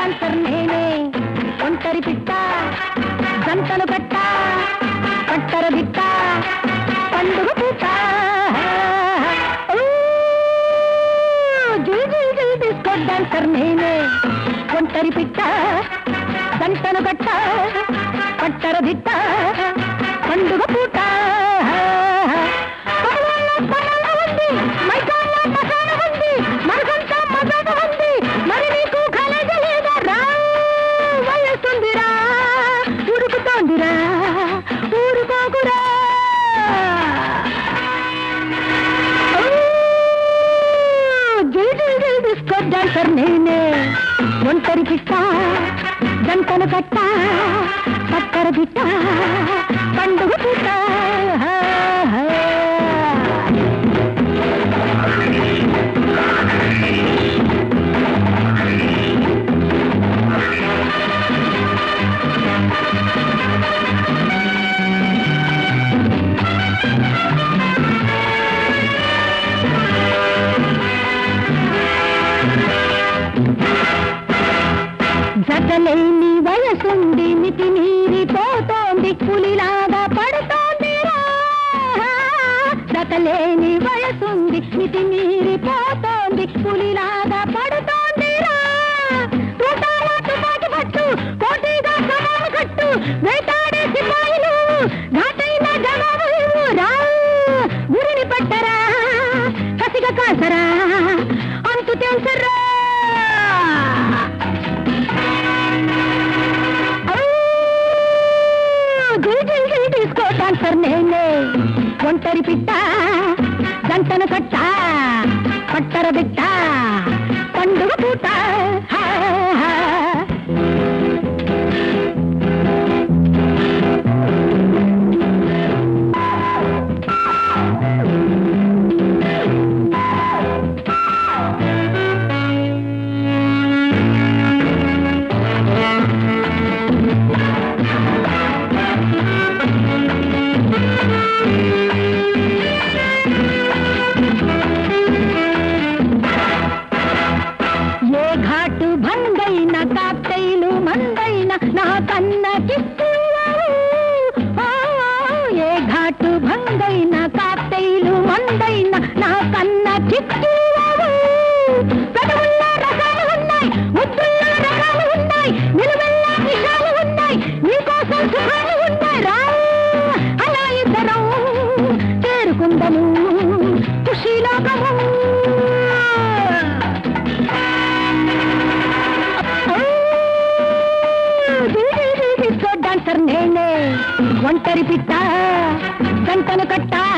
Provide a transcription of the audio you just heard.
Dancer నేనే ఒంటరి పిట్ట జంటలు కట్ట పట్టర బిట్ట పండుగ పూట ఊ, జుల్ జుల్ జుల్ డిస్కో డాన్సర్ నేనే ఒంటరి పిట్ట జంటను కట్ట పట్టర బిట్ట పండుగ పూట పగవాళ్ళ పగల ఉంది, మైకాళ్ళ మసాల ఉంది, మరకంతా మసాల ఉంది, మరి నీకు కలగ లేదా రా వయసుందిరా ఉరుకుతోందిరా ఊరుకోకురా ఊ, జిల్ జిల్ జిల్ డిస్కో డాన్సర్ నేనే ఒంటరి పిట్ట జంటలు కట్ట పక్కర పిట్ట పండుగ పిట్ట జతలేని వయసుండి మితి మీరిపోతోంది పులిలాగా పడుతోంది జతలేని వయసుంది మితి మీరిపోతోంది పులిలాగా పడుతోంది తుపాకి పట్టు కోటిగా సమాను కట్టు వేటాడే సిపాయిలు ఘాటైన జవాబు ఇవ్వు. రా గురిని పట్టరా కసిగా కాసరా అంతు తెలుసరా తీసుకో డాన్సర్ నేనే ఒంటరి పిట్ట గంటను కట్ట పట్టర బిట్ట పండుగ పూట హా, హా. ఏ ఘాటు భంగైన కాక్టైలు మందైన నా కన్న కిక్కువావు. ఆ, ఏ ఘాటు భంగైన కాక్టైలు మందైన నా కన్న కిక్కువావు. పెదవుల్లో రకాలు ఉన్నాయి ముద్దుల్లో రకాలు ఉన్నాయి నిలువెల్లా విషాలు ఉన్నాయి నీకోసం సుఖాలు ఉన్నాయి రా అలా ఇద్దరం చేరుకుందము ఖుషీలోకము డిస్కో డాన్సర్ నేనే ఒంటరి పిట్ట గంటను కట్ట